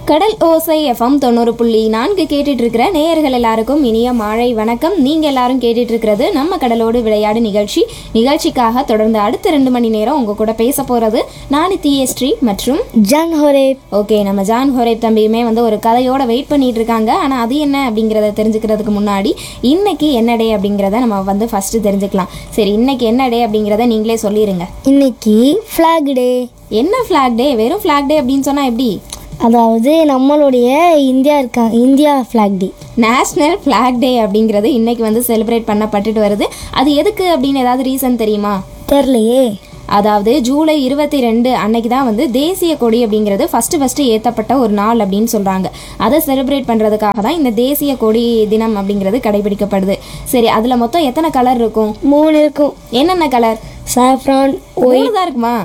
கடல் ஓசை எஃப்எம் தொண்ணூறு புள்ளி நான்கு கேட்டுட்டு இருக்கிற நேயர்கள் எல்லாருக்கும் இனிய மாலை வணக்கம் நீங்க எல்லாரும் கேட்டுட்டு இருக்கிறது நம்ம கடலோடு விளையாடு நிகழ்ச்சி நிகழ்ச்சிக்காக தொடர்ந்து அடுத்த ரெண்டு மணி நேரம் உங்க கூட பேச போறது நான் தியஸ்ரீ மற்றும் ஜான் ஹோரேப் ஓகே நம்ம ஜான் ஹோரேப் தம்பியுமே வந்து ஒரு கதையோட வெயிட் பண்ணிட்டு இருக்காங்க ஆனா அது என்ன அப்படிங்கறத தெரிஞ்சுக்கிறதுக்கு முன்னாடி இன்னைக்கு என்ன டே அப்படிங்கறத நம்ம வந்து ஃபர்ஸ்ட் தெரிஞ்சுக்கலாம் சரி இன்னைக்கு என்ன டே அப்படிங்கறத நீங்களே சொல்லிருங்க இன்னைக்கு ஃப்ளாக் டே என்ன ஃபிளாக் டே வெறும் ஃபிளாக் டே அப்படின்னு சொன்னா எப்படி அதாவது நம்மளுடைய இந்தியா இருக்கா India flag day national flag day அப்படிங்கிறது இன்னைக்கு வந்து செலிப்ரேட் பண்ணப்பட்டுட்டு வருது அது எதுக்கு அப்படின்னு ஏதாவது ரீசன் தெரியுமா தெரிலையே அதாவது ஜூலை இருபத்தி ரெண்டு அன்னைக்கு தான் வந்து தேசிய கொடி அப்படிங்கிறது ஃபர்ஸ்ட் ஃபர்ஸ்ட் ஏற்றப்பட்ட ஒரு நாள் அப்படின்னு சொல்றாங்க அதை செலிப்ரேட் பண்றதுக்காக தான் இந்த தேசிய கொடி தினம் அப்படிங்கிறது கடைபிடிக்கப்படுது சரி அதுல மொத்தம் எத்தனை கலர் இருக்கும் மூணு இருக்கும் என்னென்ன கலர் சாஃப்ரான் மூணு தான் இருக்குமா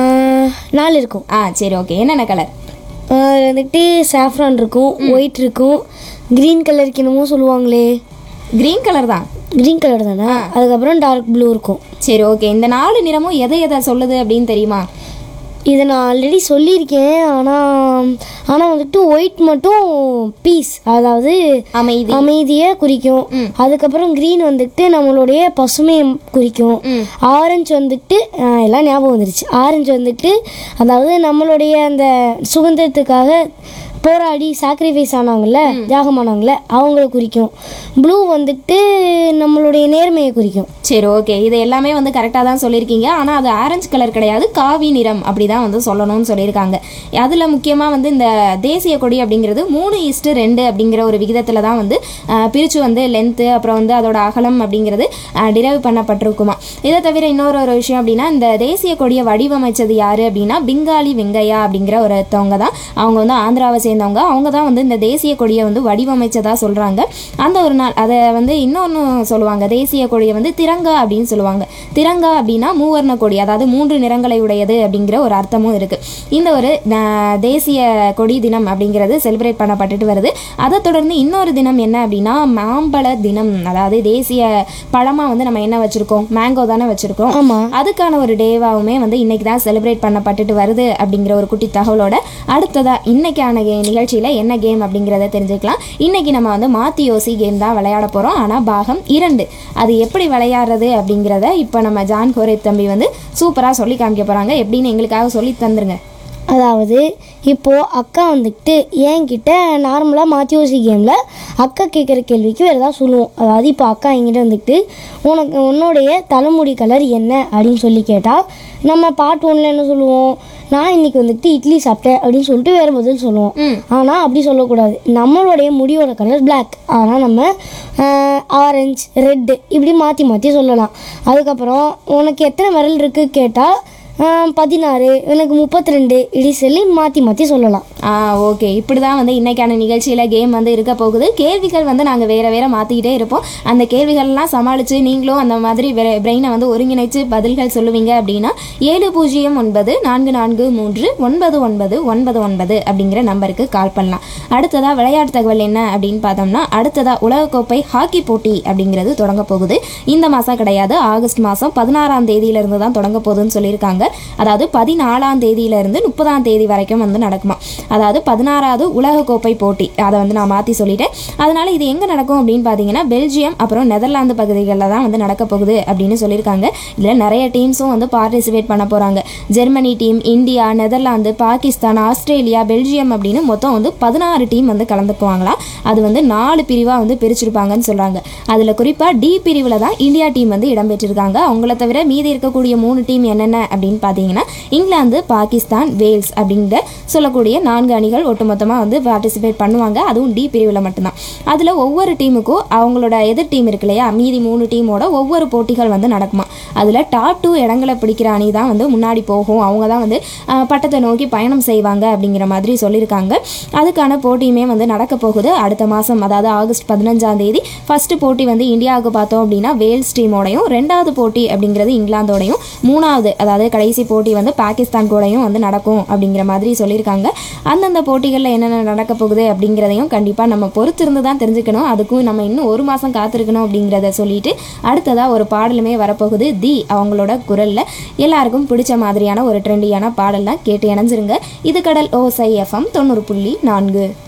நாலு இருக்கும் ஆ சரி ஓகே என்னென்ன கலர் ஆஹ் வந்துட்டு சாஃப்ரான் இருக்கும் ஒயிட் இருக்கும் க்ரீன் கலருக்கு என்னமோ சொல்லுவாங்களே கிரீன் கலர் தான் க்ரீன் கலர் தானே அதுக்கப்புறம் டார்க் ப்ளூ இருக்கும் சரி ஓகே இந்த நாலு நிறமும் எதை எதை சொல்லுது அப்படின்னு தெரியுமா இதை நான் ஆல்ரெடி சொல்லியிருக்கேன் ஆனால் ஆனால் வந்துட்டு ஒயிட் மட்டும் பீஸ் அதாவது அமைதி அமைதியை குறிக்கும் அதுக்கப்புறம் க்ரீன் வந்துட்டு நம்மளுடைய பசுமையை குறிக்கும் ஆரஞ்சு வந்துட்டு ஆஹ், எல்லாம் ஞாபகம் வந்துருச்சு ஆரஞ்சு வந்துட்டு அதாவது நம்மளுடைய அந்த சுதந்திரத்துக்காக போராடி சாக்ரிஃபைஸ் ஆனாங்கல்ல தியாகமானாங்கல்ல அவங்கள குறிக்கும் ப்ளூ வந்துட்டு நம்மளுடைய நேர்மையை குறிக்கும் சரி ஓகே இது எல்லாமே வந்து கரெக்டாக தான் சொல்லியிருக்கீங்க ஆனால் அது ஆரஞ்சு கலர் கிடையாது காவி நிறம் அப்படி தான் வந்து சொல்லணும்னு சொல்லியிருக்காங்க அதில் முக்கியமாக வந்து இந்த தேசிய கொடி அப்படிங்கிறது மூணு இஸ்ட்டு ரெண்டு அப்படிங்கிற ஒரு விகிதத்தில் தான் வந்து பிரித்து வந்து லென்த்து அப்புறம் வந்து அதோட அகலம் அப்படிங்கிறது டிரைவ் பண்ணப்பட்டிருக்குமா இதை தவிர இன்னொரு ஒரு விஷயம் அப்படின்னா இந்த தேசிய கொடியை வடிவமைச்சது யார் அப்படின்னா பிங்காலி வெங்கையா அப்படிங்கிற ஒருத்தவங்க தான் அவங்க வந்து ஆந்திராவை சேர்ந்தவங்க அவங்க தான் வந்து இந்த தேசிய கொடியை வந்து வடிவமைச்சதா சொல்கிறாங்க அந்த ஒரு நாள் அதை வந்து இன்னொன்று சொல்லுவாங்க தேசிய கொடியை வந்து திரங்கா அப்படின்னு சொல்லுவாங்க திரங்கா அப்படின்னா மூவர்ண கொடி அதாவது மூன்று நிறங்களை உடையது அப்படிங்கிற ஒரு அர்த்தமும் இருக்குது இந்த ஒரு அஹ், தேசிய கொடி தினம் அப்படிங்கிறது செலிப்ரேட் பண்ணப்பட்டுட்டு வருது அதை தொடர்ந்து இன்னொரு தினம் என்ன அப்படின்னா மாம்பழ தினம் அதாவது தேசிய பழமாக வந்து நம்ம என்ன வச்சுருக்கோம் மேங்கோ தானே வச்சுருக்கோம் ஆமாம் அதுக்கான ஒரு டேவாவுமே வந்து இன்னைக்கு தான் செலிப்ரேட் பண்ணப்பட்டுட்டு வருது அப்படிங்கிற ஒரு குட்டி தகவலோட அடுத்ததா இன்னைக்கான கே நிகழ்ச்சியில் என்ன கேம் அப்படிங்கிறத தெரிஞ்சுக்கலாம் இன்னைக்கு நம்ம வந்து மாத்தி யோசி கேம் தான் விளையாட போகிறோம் ஆனால் பாகம் இரண்டு அது எப்படி விளையாடுறது அப்படிங்கிறத இப்போ நம்ம ஜான் கோரேப் தம்பி வந்து சூப்பராக சொல்லி காமிக்க போகிறாங்க எப்படின்னு எங்களுக்காக சொல்லி தந்துருங்க அதாவது இப்போது அக்கா வந்துட்டு என்கிட்ட நார்மலாக மாத்தியோசி கேமில் அக்கா கேட்குற கேள்விக்கு வேறு ஏதாவது சொல்லுவோம் அதாவது இப்போ அக்கா என்கிட்ட வந்துட்டு உனக்கு உன்னுடைய தலைமுடி கலர் என்ன அப்படின்னு சொல்லி கேட்டால் நம்ம பார்ட் ஒன்ல என்ன சொல்லுவோம் நான் இன்னைக்கு வந்துட்டு இட்லி சாப்பிட்டேன் அப்படின்னு சொல்லிட்டு வேறு பதில் சொல்லுவோம் ஆனால் அப்படி சொல்லக்கூடாது நம்மளுடைய முடியோட கலர் Black ஆனால் நம்ம ஆரஞ்சு ரெட்டு இப்படி மாற்றி மாற்றி சொல்லலாம் அதுக்கப்புறம் உனக்கு எத்தனை விரல் இருக்குது கேட்டால் ஆஹ் பதினாறு எனக்கு முப்பத்தி ரெண்டு இப்படி சொல்லி மாற்றி மாற்றி சொல்லலாம் ஆ ஓகே இப்படி தான் வந்து இன்னைக்கான நிகழ்ச்சியில் கேம் வந்து இருக்க போகுது கேள்விகள் வந்து நாங்கள் வேற வேற மாற்றிக்கிட்டே இருப்போம் அந்த கேள்விகள்லாம் சமாளித்து நீங்களும் அந்த மாதிரி பிரெயினை வந்து ஒருங்கிணைச்சு பதில்கள் சொல்லுவீங்க அப்படின்னா ஏழு பூஜ்ஜியம் ஒன்பது நான்கு நான்கு மூன்று ஒன்பது ஒன்பது ஒன்பது ஒன்பது அப்படிங்கிற நம்பருக்கு கால் பண்ணலாம் அடுத்ததாக விளையாட்டு தகவல் என்ன அப்படின்னு பார்த்தோம்னா அடுத்ததாக உலகக்கோப்பை ஹாக்கி போட்டி அப்படிங்கிறது தொடங்க போகுது இந்த மாதம் கிடையாது ஆகஸ்ட் மாதம் பதினாறாம் தேதியிலிருந்து தான் தொடங்க போகுதுன்னு சொல்லியிருக்காங்க அதாவது பதினாலாம் தேதியிலிருந்து முப்பதாம் தேதி வரைக்கும் வந்து நடக்குமா அதாவது பதினாறாவது உலகக்கோப்பை போட்டி அதை வந்து நான் மாற்றி சொல்லிட்டேன் அதனால இது எங்கே நடக்கும் அப்படின்னு பார்த்தீங்கன்னா பெல்ஜியம் அப்புறம் நெதர்லாந்து பகுதிகளில் தான் வந்து நடக்க போகுது அப்படின்னு சொல்லியிருக்காங்க இதில் நிறைய டீம்ஸும் வந்து பார்ட்டிசிபேட் பண்ண போகிறாங்க Germany team India Netherlands Pakistan Australia Belgium அப்படின்னு மொத்தம் வந்து பதினாறு டீம் வந்து கலந்துக்குவாங்களாம் அது வந்து நாலு பிரிவாக வந்து பிரிச்சிருப்பாங்கன்னு சொல்கிறாங்க அதில் குறிப்பாக டி பிரிவில் தான் இந்தியா டீம் வந்து இடம்பெற்றிருக்காங்க அவங்கள தவிர மீதி இருக்கக்கூடிய மூணு டீம் என்னென்ன அப்படின்னு பார்த்தீங்கன்னா இங்கிலாந்து பாகிஸ்தான் வேல்ஸ் அப்படிங்கிற சொல்லக்கூடிய நான்கு அணிகள் ஒட்டுமொத்தமாக வந்து பார்ட்டிசிபேட் பண்ணுவாங்க அதுவும் டி பிரிவில் மட்டும்தான் அதில் ஒவ்வொரு டீமுக்கும் அவங்களோட எதிர் டீம் இருக்கு இல்லையா மீதி மூணு டீமோட ஒவ்வொரு போட்டிகள் வந்து நடக்குமா அதில் டாப் டூ இடங்களை பிடிக்கிற அணி தான் வந்து முன்னாடி போகும் அவங்க தான் வந்து ஆஹ், பட்டத்தை நோக்கி பயணம் செய்வாங்க அப்படிங்கிற மாதிரி சொல்லியிருக்காங்க அதுக்கான போட்டியுமே வந்து நடக்க போகுது அடுத்த மாதம் அதாவது ஆகஸ்ட் பதினஞ்சாம் தேதி ஃபர்ஸ்ட் போட்டி வந்து இந்தியாவுக்கு பார்த்தோம் அப்படின்னா வேல்ஸ் டீமோடையும் ரெண்டாவது போட்டி அப்படிங்கிறது இங்கிலாந்தோடையும் மூணாவது அதாவது கடைசி கடைசி போட்டி வந்து பாகிஸ்தான் கூடயும் வந்து நடக்கும் அப்படிங்கிற மாதிரி சொல்லியிருக்காங்க அந்தந்த போட்டிகளில் என்னென்ன நடக்க போகுது அப்படிங்கிறதையும் கண்டிப்பாக நம்ம பொறுத்திருந்து தான் தெரிஞ்சுக்கணும் அதுக்கும் நம்ம இன்னும் ஒரு மாதம் காத்திருக்கணும் அப்படிங்கிறத சொல்லிட்டு அடுத்ததாக ஒரு பாடலுமே வரப்போகுது தி அவங்களோட குரலில் எல்லாருக்கும் பிடிச்ச மாதிரியான ஒரு ட்ரெண்டியான பாடல் தான் கேட்டு இணைஞ்சிருங்க இது கடல் ஓசை எஃப்எம் தொண்ணூறு புள்ளி நான்கு